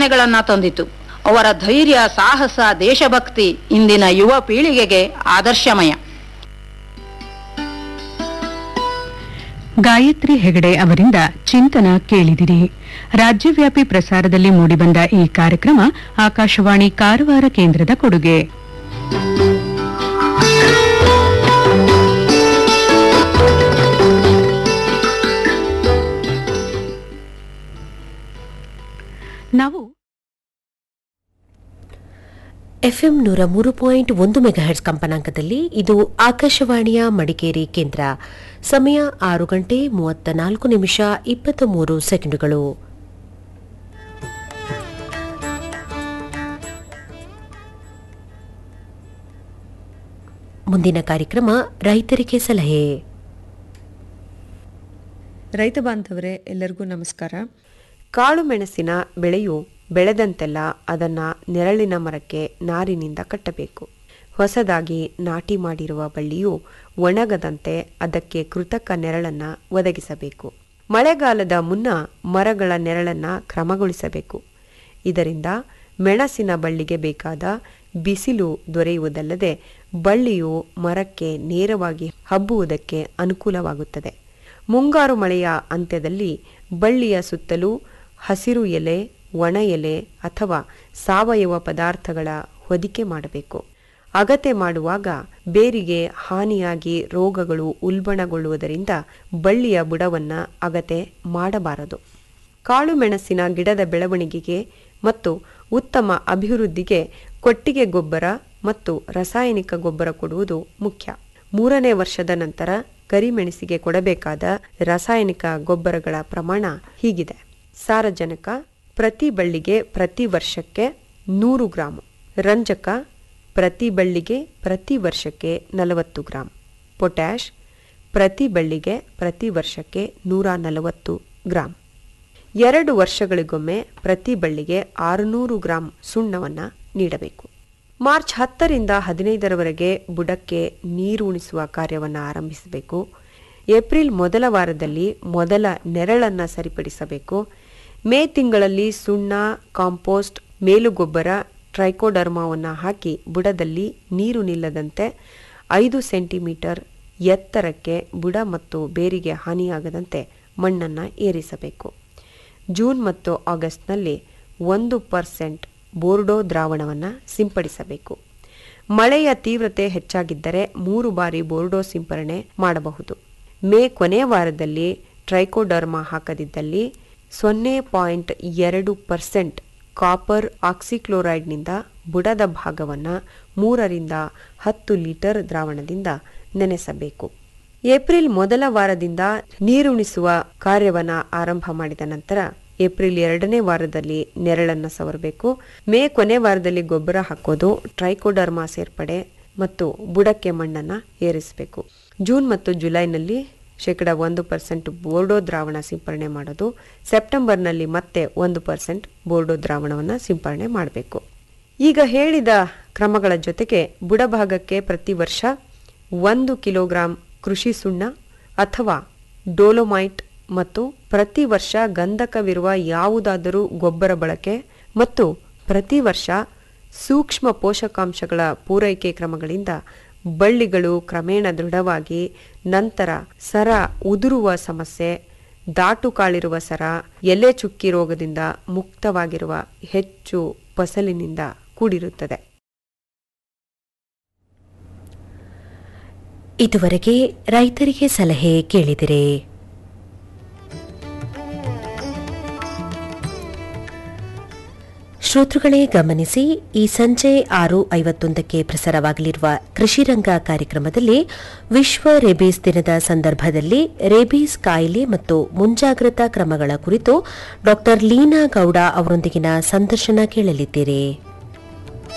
ಬದಲಾವಣೆಗಳನ್ನ ತಂದಿತು ಅವರ ಧೈರ್ಯ ಸಾಹಸ ದೇಶಭಕ್ತಿ ಇಂದಿನ ಯುವ ಪೀಳಿಗೆಗೆ ಆದರ್ಶಮಯ ಗಾಯತ್ರಿ ಹೆಗಡೆ ಅವರಿಂದ ಚಿಂತನ ಕೇಳಿದಿರಿ ರಾಜ್ಯವ್ಯಾಪಿ ಪ್ರಸಾರದಲ್ಲಿ ಮೂಡಿಬಂದ ಈ ಕಾರ್ಯಕ್ರಮ ಆಕಾಶವಾಣಿ ಕಾರವಾರ ಕೇಂದ್ರದ ಕೊಡುಗೆ ನಾವು ಎಫ್ಎಂ ನೂರ ಮೂರು ಪಾಯಿಂಟ್ ಒಂದು ಮೆಗಾಹೆಟ್ಸ್ ಕಂಪನಾಂಕದಲ್ಲಿ ಇದು ಆಕಾಶವಾಣಿಯ ಮಡಿಕೇರಿ ಕೇಂದ್ರ ಸಮಯ ಆರು ಗಂಟೆ ಮೂವತ್ತ ನಾಲ್ಕು ನಿಮಿಷ ಇಪ್ಪತ್ತ ಮೂರು ಸೆಕೆಂಡುಗಳು ಮುಂದಿನ ಕಾರ್ಯಕ್ರಮ ರೈತರಿಗೆ ಸಲಹೆ ರೈತ ಬಾಂಧವರೇ ಎಲ್ಲರಿಗೂ ನಮಸ್ಕಾರ ಕಾಳು ಮೆಣಸಿನ ಬೆಳೆಯು ಬೆಳೆದಂತೆಲ್ಲ ಅದನ್ನ ನೆರಳಿನ ಮರಕ್ಕೆ ನಾರಿನಿಂದ ಕಟ್ಟಬೇಕು ಹೊಸದಾಗಿ ನಾಟಿ ಮಾಡಿರುವ ಬಳ್ಳಿಯು ಒಣಗದಂತೆ ಅದಕ್ಕೆ ಕೃತಕ ನೆರಳನ್ನ ಒದಗಿಸಬೇಕು ಮಳೆಗಾಲದ ಮುನ್ನ ಮರಗಳ ನೆರಳನ್ನ ಕ್ರಮಗೊಳಿಸಬೇಕು ಇದರಿಂದ ಮೆಣಸಿನ ಬಳ್ಳಿಗೆ ಬೇಕಾದ ಬಿಸಿಲು ದೊರೆಯುವುದಲ್ಲದೆ ಬಳ್ಳಿಯು ಮರಕ್ಕೆ ನೇರವಾಗಿ ಹಬ್ಬುವುದಕ್ಕೆ ಅನುಕೂಲವಾಗುತ್ತದೆ ಮುಂಗಾರು ಮಳೆಯ ಅಂತ್ಯದಲ್ಲಿ ಬಳ್ಳಿಯ ಸುತ್ತಲೂ ಹಸಿರು ಎಲೆ ಒಣ ಎಲೆ ಅಥವಾ ಸಾವಯವ ಪದಾರ್ಥಗಳ ಹೊದಿಕೆ ಮಾಡಬೇಕು ಅಗತೆ ಮಾಡುವಾಗ ಬೇರಿಗೆ ಹಾನಿಯಾಗಿ ರೋಗಗಳು ಉಲ್ಬಣಗೊಳ್ಳುವುದರಿಂದ ಬಳ್ಳಿಯ ಬುಡವನ್ನ ಅಗತೆ ಮಾಡಬಾರದು ಕಾಳು ಮೆಣಸಿನ ಗಿಡದ ಬೆಳವಣಿಗೆಗೆ ಮತ್ತು ಉತ್ತಮ ಅಭಿವೃದ್ಧಿಗೆ ಕೊಟ್ಟಿಗೆ ಗೊಬ್ಬರ ಮತ್ತು ರಾಸಾಯನಿಕ ಗೊಬ್ಬರ ಕೊಡುವುದು ಮುಖ್ಯ ಮೂರನೇ ವರ್ಷದ ನಂತರ ಕರಿಮೆಣಸಿಗೆ ಕೊಡಬೇಕಾದ ರಾಸಾಯನಿಕ ಗೊಬ್ಬರಗಳ ಪ್ರಮಾಣ ಹೀಗಿದೆ ಸಾರಜನಕ ಪ್ರತಿ ಬಳ್ಳಿಗೆ ಪ್ರತಿ ವರ್ಷಕ್ಕೆ ನೂರು ಗ್ರಾಂ ರಂಜಕ ಪ್ರತಿ ಬಳ್ಳಿಗೆ ಪ್ರತಿ ವರ್ಷಕ್ಕೆ ನಲವತ್ತು ಗ್ರಾಂ ಪೊಟ್ಯಾಷ್ ಪ್ರತಿ ಬಳ್ಳಿಗೆ ಪ್ರತಿ ವರ್ಷಕ್ಕೆ ನೂರ ನಲವತ್ತು ಗ್ರಾಂ ಎರಡು ವರ್ಷಗಳಿಗೊಮ್ಮೆ ಪ್ರತಿ ಬಳ್ಳಿಗೆ ಆರುನೂರು ಗ್ರಾಂ ಸುಣ್ಣವನ್ನು ನೀಡಬೇಕು ಮಾರ್ಚ್ ಹತ್ತರಿಂದ ಹದಿನೈದರವರೆಗೆ ಬುಡಕ್ಕೆ ನೀರು ಉಣಿಸುವ ಕಾರ್ಯವನ್ನು ಆರಂಭಿಸಬೇಕು ಏಪ್ರಿಲ್ ಮೊದಲ ವಾರದಲ್ಲಿ ಮೊದಲ ನೆರಳನ್ನು ಸರಿಪಡಿಸಬೇಕು ಮೇ ತಿಂಗಳಲ್ಲಿ ಸುಣ್ಣ ಕಾಂಪೋಸ್ಟ್ ಮೇಲುಗೊಬ್ಬರ ಟ್ರೈಕೋಡರ್ಮಾವನ್ನು ಹಾಕಿ ಬುಡದಲ್ಲಿ ನೀರು ನಿಲ್ಲದಂತೆ ಐದು ಸೆಂಟಿಮೀಟರ್ ಎತ್ತರಕ್ಕೆ ಬುಡ ಮತ್ತು ಬೇರಿಗೆ ಹಾನಿಯಾಗದಂತೆ ಮಣ್ಣನ್ನು ಏರಿಸಬೇಕು ಜೂನ್ ಮತ್ತು ಆಗಸ್ಟ್ನಲ್ಲಿ ಒಂದು ಪರ್ಸೆಂಟ್ ಬೋರ್ಡೋ ದ್ರಾವಣವನ್ನು ಸಿಂಪಡಿಸಬೇಕು ಮಳೆಯ ತೀವ್ರತೆ ಹೆಚ್ಚಾಗಿದ್ದರೆ ಮೂರು ಬಾರಿ ಬೋರ್ಡೋ ಸಿಂಪರಣೆ ಮಾಡಬಹುದು ಮೇ ಕೊನೆಯ ವಾರದಲ್ಲಿ ಟ್ರೈಕೋಡರ್ಮಾ ಹಾಕದಿದ್ದಲ್ಲಿ ಸೊನ್ನೆ ಪಾಯಿಂಟ್ ಎರಡು ಪರ್ಸೆಂಟ್ ಕಾಪರ್ ಆಕ್ಸಿಕ್ಲೋರೈಡ್ನಿಂದ ಬುಡದ ಭಾಗವನ್ನು ಮೂರರಿಂದ ಹತ್ತು ಲೀಟರ್ ದ್ರಾವಣದಿಂದ ನೆನೆಸಬೇಕು ಏಪ್ರಿಲ್ ಮೊದಲ ವಾರದಿಂದ ನೀರುಣಿಸುವ ಕಾರ್ಯವನ್ನು ಆರಂಭ ಮಾಡಿದ ನಂತರ ಏಪ್ರಿಲ್ ಎರಡನೇ ವಾರದಲ್ಲಿ ನೆರಳನ್ನು ಸವರಬೇಕು ಮೇ ಕೊನೆ ವಾರದಲ್ಲಿ ಗೊಬ್ಬರ ಹಾಕೋದು ಟ್ರೈಕೋಡರ್ಮಾ ಸೇರ್ಪಡೆ ಮತ್ತು ಬುಡಕ್ಕೆ ಮಣ್ಣನ್ನು ಏರಿಸಬೇಕು ಜೂನ್ ಮತ್ತು ಜುಲೈನಲ್ಲಿ ಶೇಕಡ ಒಂದು ಪರ್ಸೆಂಟ್ ಬೋರ್ಡೋ ದ್ರಾವಣ ಸಿಂಪರಣೆ ಮಾಡೋದು ಸೆಪ್ಟೆಂಬರ್ನಲ್ಲಿ ಮತ್ತೆ ಒಂದು ಪರ್ಸೆಂಟ್ ಬೋರ್ಡೋ ದ್ರಾವಣವನ್ನು ಸಿಂಪರಣೆ ಮಾಡಬೇಕು ಈಗ ಹೇಳಿದ ಕ್ರಮಗಳ ಜೊತೆಗೆ ಬುಡಭಾಗಕ್ಕೆ ಪ್ರತಿ ವರ್ಷ ಒಂದು ಕಿಲೋಗ್ರಾಂ ಕೃಷಿ ಸುಣ್ಣ ಅಥವಾ ಡೋಲೋಮೈಟ್ ಮತ್ತು ಪ್ರತಿ ವರ್ಷ ಗಂಧಕವಿರುವ ಯಾವುದಾದರೂ ಗೊಬ್ಬರ ಬಳಕೆ ಮತ್ತು ಪ್ರತಿ ವರ್ಷ ಸೂಕ್ಷ್ಮ ಪೋಷಕಾಂಶಗಳ ಪೂರೈಕೆ ಕ್ರಮಗಳಿಂದ ಬಳ್ಳಿಗಳು ಕ್ರಮೇಣ ದೃಢವಾಗಿ ನಂತರ ಸರ ಉದುರುವ ಸಮಸ್ಯೆ ದಾಟು ಕಾಳಿರುವ ಸರ ಎಲೆ ಚುಕ್ಕಿ ರೋಗದಿಂದ ಮುಕ್ತವಾಗಿರುವ ಹೆಚ್ಚು ಫಸಲಿನಿಂದ ಕೂಡಿರುತ್ತದೆ ಇದುವರೆಗೆ ರೈತರಿಗೆ ಸಲಹೆ ಕೇಳಿದಿರಿ ಶ್ರೋತೃಗಳೇ ಗಮನಿಸಿ ಈ ಸಂಜೆ ಆರು ಐವತ್ತೊಂದಕ್ಕೆ ಪ್ರಸಾರವಾಗಲಿರುವ ಕೃಷಿರಂಗ ಕಾರ್ಯಕ್ರಮದಲ್ಲಿ ವಿಶ್ವ ರೇಬೀಸ್ ದಿನದ ಸಂದರ್ಭದಲ್ಲಿ ರೇಬೀಸ್ ಕಾಯಿಲೆ ಮತ್ತು ಮುಂಜಾಗ್ರತಾ ಕ್ರಮಗಳ ಕುರಿತು ಡಾ ಲೀನಾ ಗೌಡ ಅವರೊಂದಿಗಿನ ಸಂದರ್ಶನ ಕೇಳಲಿದ್ದೀರಿ